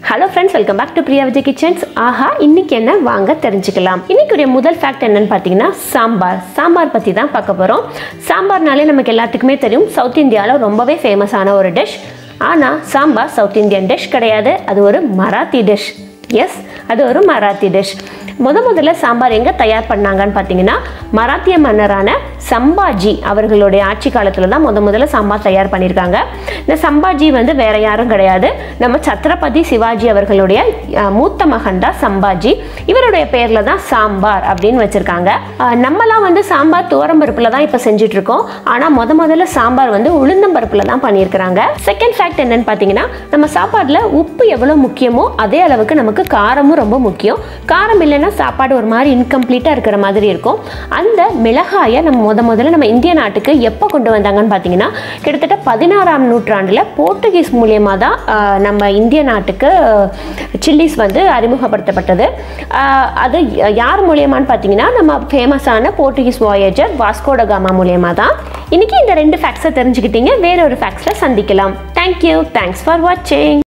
hello friends welcome back to Priya Vijay kitchens ஆஹா இன்னைக்கு என்ன வாங்க தெரிஞ்சுக்கலாம் இன்னைக்குரிய முதல் ஃபேக்ட் என்னன்னு பார்த்தீங்கன்னா சாம்பார் சாம்பார் பற்றி தான் பார்க்க போகிறோம் சாம்பார்னாலே நமக்கு எல்லாத்துக்குமே தெரியும் சவுத் இந்தியாவில் ரொம்பவே ஃபேமஸான ஒரு டிஷ் ஆனால் சாம்பார் சவுத் இந்தியன் டிஷ் கிடையாது அது ஒரு மராத்தி டிஷ் எஸ் அது ஒரு மராத்தி டிஷ் முத முதல்ல சாம்பார் எங்கே தயார் பண்ணாங்கன்னு பார்த்தீங்கன்னா மராத்திய மன்னரான சம்பாஜி அவர்களுடைய ஆட்சி காலத்தில் தான் முத முதல்ல சாம்பார் தயார் பண்ணியிருக்காங்க இந்த சம்பாஜி வந்து வேற யாரும் கிடையாது நம்ம சத்ரபதி சிவாஜி அவர்களுடைய அஹ், மூத்த மகன் தான் சம்பாஜி இவருடைய பேரில் தான் சாம்பார் அப்படின்னு வச்சுருக்காங்க நம்மலாம் வந்து சாம்பார் துவரம்பருப்பில் தான் இப்போ செஞ்சுட்டு இருக்கோம் ஆனால் முத முதல்ல சாம்பார் வந்து உளுந்தம்பருப்பில் தான் பண்ணியிருக்கிறாங்க செகண்ட் ஃபேக்ட் என்னன்னு பார்த்தீங்கன்னா நம்ம சாப்பாட்டில் உப்பு எவ்வளோ முக்கியமோ அதே அளவுக்கு நமக்கு காரமும் ரொம்ப முக்கியம் காரம் இல்லைன்னா சாப்பாடு ஒரு மாதிரி இன்கம்ப்ளீட்டாக இருக்கிற மாதிரி இருக்கும் அந்த மிளகாயை நம்ம முத முதல்ல நம்ம இந்திய நாட்டுக்கு எப்போ கொண்டு வந்தாங்கன்னு பார்த்தீங்கன்னா கிட்டத்தட்ட பதினாறாம் நூற்றாண்டில் போர்த்துகீஸ் மூலியமாக தான் ஆஹ், நம்ம இந்திய நாட்டுக்கு சில்லிஸ் வந்து அறிமுகப்படுத்தப்பட்டது ஆஹ், அது யார் மூலியமான்னு பார்த்தீங்கன்னா நம்ம ஃபேமஸான போர்த்துகீஸ் வாயேஜர் வாஸ்கோட காமா மூலியமாக தான் இன்னைக்கு இந்த ரெண்டு ஃபேக்ட்ஸை தெரிஞ்சுக்கிட்டீங்க வேற ஒரு ஃபேக்ட்ஸில் சந்திக்கலாம் தேங்க்யூ தேங்க்ஸ் ஃபார் வாட்சிங்